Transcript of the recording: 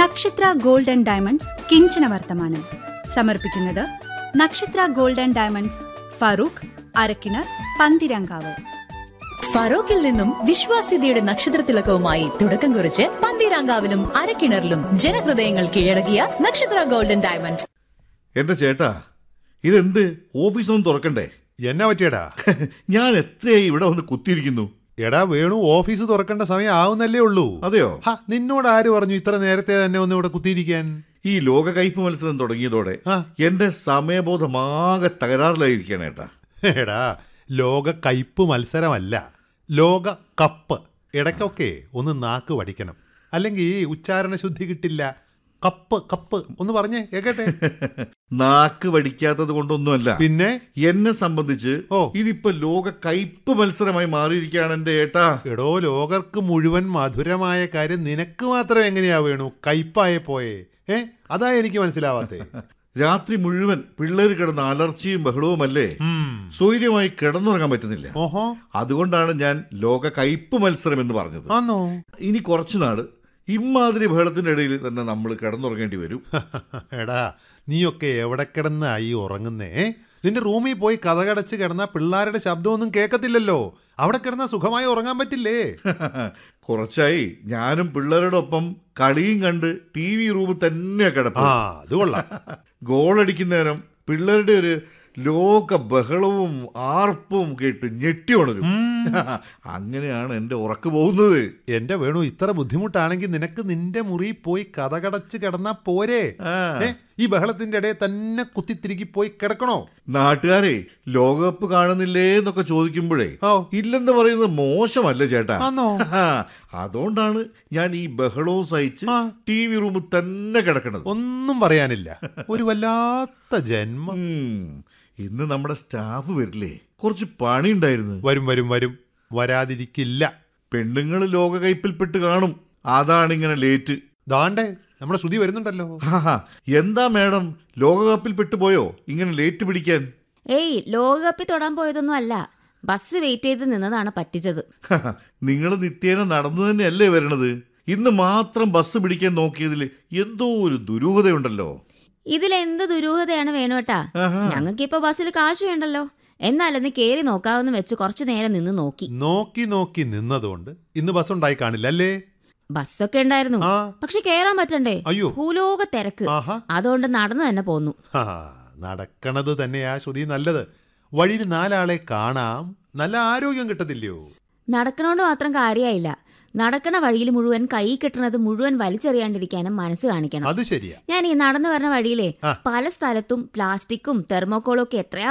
നക്ഷത്ര gold and diamonds കിഞ്ചന വർത്തമാനം സമർപ്പിക്കുന്നത് Nakshatra gold and diamonds Farook Arakkinar Panthirankavu ഫറോക്കിൽ നിന്നും വിശ്വാസ്യതയുടെ നക്ഷത്രത്തിലക്കവുമായി തുടക്കം കുറിച്ച് പന്തീരാങ്കാവിലും അരക്കിണറിലും ജനഹൃദയങ്ങൾ കീഴടക്കിയ നക്ഷത്ര ഗോൾഡൻ ഡയമണ്ട്സ് എന്റെ ചേട്ടാ ഇതെന്ത് ഓഫീസൊന്നും തുറക്കണ്ടേ എന്നാ പറ്റിയടാ ഞാൻ എത്രയായി ഇവിടെ വന്ന് കുത്തിയിരിക്കുന്നു എടാ വേണു ഓഫീസ് തുറക്കേണ്ട സമയം ആവുന്നല്ലേ ഉള്ളൂ അതെയോ ഹ, നിന്നോട് ആര് പറഞ്ഞു ഇത്ര നേരത്തെ തന്നെ ഒന്ന് ഇവിടെ കുത്തിയിരിക്കാൻ ഈ ലോക കയ്പ് മത്സരം തുടങ്ങിയതോടെ ആ. എന്റെ സമയബോധമാകെ തകരാറിലായിരിക്കുകയാണ് ഏട്ടാ എടാ ലോക കയ്പ് മത്സരമല്ല ലോക കപ്പ് ഇടയ്ക്കൊക്കെ ഒന്ന് നാക്ക് പഠിക്കണം അല്ലെങ്കിൽ ഉച്ചാരണ ശുദ്ധി കിട്ടില്ല കപ്പ് കപ്പ് ഒന്ന് പറഞ്ഞേ കേക്കട്ടെ നാക്ക് വടിക്കാത്തത് കൊണ്ടൊന്നുമല്ല പിന്നെ എന്നെ സംബന്ധിച്ച് ഓ. ഇതിപ്പോ ലോക കയ്പ് മത്സരമായി മാറിയിരിക്കുകയാണ് എന്റെ ഏട്ടാ എടോ ലോകർക്ക് മുഴുവൻ മധുരമായ കാര്യം നിനക്ക് മാത്രം എങ്ങനെയാ വേണു കയ്പായ പോയേ ഏ അതാ എനിക്ക് മനസ്സിലാവാത്തേ രാത്രി മുഴുവൻ പിള്ളേർ കിടന്ന അലർച്ചയും ബഹളവുമല്ലേ ഉം. സ്വൈര്യമായി കിടന്നുറങ്ങാൻ പറ്റുന്നില്ല ഓഹോ അതുകൊണ്ടാണ് ഞാൻ ലോക കയ്പ് മത്സരം എന്ന് പറഞ്ഞത് ആന്നോ ഇനി കുറച്ചു നാട് ഇമാതിരി ബഹളത്തിന്റെ ഇടയിൽ തന്നെ നമ്മൾ കിടന്നുറങ്ങേണ്ടി വരും എടാ നീയൊക്കെ എവിടെ കിടന്നായി ഉറങ്ങുന്നേ നിന്റെ റൂമിൽ പോയി കഥകടച്ച് കിടന്ന പിള്ളാരുടെ ശബ്ദമൊന്നും കേൾക്കത്തില്ലല്ലോ അവിടെ കിടന്ന സുഖമായി ഉറങ്ങാൻ പറ്റില്ലേ കുറച്ചായി ഞാനും പിള്ളേരോടൊപ്പം കളിയും കണ്ട് ടി വി റൂമിൽ തന്നെ ആ കിടപ്പും അത് കൊള്ളാം ഗോളടിക്കുന്നേരം പിള്ളേരുടെ ഒരു ലോക ബഹളവും ആർപ്പും കേട്ട് ഞെട്ടി ഉണരും അങ്ങനെയാണ് എൻ്റെ ഉറക്ക് പോകുന്നത് എന്റെ വേണു ഇത്ര ബുദ്ധിമുട്ടാണെങ്കിൽ നിനക്ക് നിന്റെ മുറി പോയി കഥകടച്ച് കിടന്നാ പോരെ ആ. ഏ, ഈ ബഹളത്തിന്റെ ഇടയിൽ തന്നെ കുത്തിത്തിരുകി പോയി കിടക്കണോ നാട്ടുകാരെ ലോകകപ്പ് കാണുന്നില്ലേ എന്നൊക്കെ ചോദിക്കുമ്പോഴേ ഓ ഇല്ലെന്ന് പറയുന്നത് മോശമല്ല ചേട്ടാ ആന്നോ ആ, അതുകൊണ്ടാണ് ഞാൻ ഈ ബഹളവും സഹിച്ച് ആ. ടി വി റൂമിൽ തന്നെ കിടക്കണത് ഒന്നും പറയാനില്ല ഒരു വല്ലാത്ത ജന്മം ഉം. ഇന്ന് നമ്മുടെ സ്റ്റാഫ് വരില്ലേ കുറച്ച് പണി ഉണ്ടായിരുന്നു വരും വരും വരും വരാതിരിക്കില്ല പെണ്ണുങ്ങൾ ലോകകയ്പിൽപ്പെട്ട് കാണും അതാണ് ഇങ്ങനെ ലേറ്റ് ദാണ്ടേ നമ്മുടെ ശ്രുതി വരുന്നുണ്ടല്ലോ ആഹാ, എന്താ മാഡം ലോകകപ്പിൽ പെട്ടുപോയോ ഇങ്ങനെ ലേറ്റ് പിടിക്കാൻ ഏയ് ലോകകപ്പിൽ തൊടാൻ പോയതൊന്നും അല്ല ബസ് വെയിറ്റ് ചെയ്ത് നിന്നതാണ് പറ്റിച്ചത് നിങ്ങൾ നിത്യേന നടന്നു തന്നെയല്ലേ വരണത് ഇന്ന് മാത്രം ബസ് പിടിക്കാൻ നോക്കിയതിൽ എന്തോ ഒരു ദുരൂഹതയുണ്ടല്ലോ ഇതിലെന്ത് ദുരൂഹതയാണ് വേണോട്ടാ ആഹാ. ഞങ്ങൾക്കിപ്പോ ബസ്സിൽ കാശ് വേണ്ടല്ലോ എന്നാലൊന്ന് കേറി നോക്കാമെന്ന് വെച്ച് കുറച്ചു നേരം നിന്ന് നോക്കി നോക്കി നോക്കി നിന്നതുകൊണ്ട് ഇന്ന് ബസ് ഉണ്ടായി കാണില്ല അല്ലേ ബസ്സൊക്കെ ഉണ്ടായിരുന്നു ആ പക്ഷെ കേറാൻ പറ്റണ്ടേ അയ്യോ ഭൂലോക തിരക്ക് ആഹാ അതുകൊണ്ട് നടന്നു തന്നെ പോന്നു ആ, നടക്കണത് തന്നെയാ ശ്രുതി നല്ലത് വഴിയിൽ നാലാളെ കാണാം നല്ല ആരോഗ്യം കിട്ടത്തില്ലയോ നടക്കണോണ്ട് മാത്രം കാര്യമായില്ല നടക്കണ വഴിയിൽ മുഴുവൻ കൈ കിട്ടണത് മുഴുവൻ വലിച്ചെറിയാണ്ടിരിക്കാനും മനസ്സ് കാണിക്കണം അത് ശരിയാ ഞാൻ ഈ നടന്നു വരുന്ന വഴിയിലെ ആ. പല സ്ഥലത്തും പ്ലാസ്റ്റിക്കും തെർമോക്കോളും ഒക്കെ എത്രയാ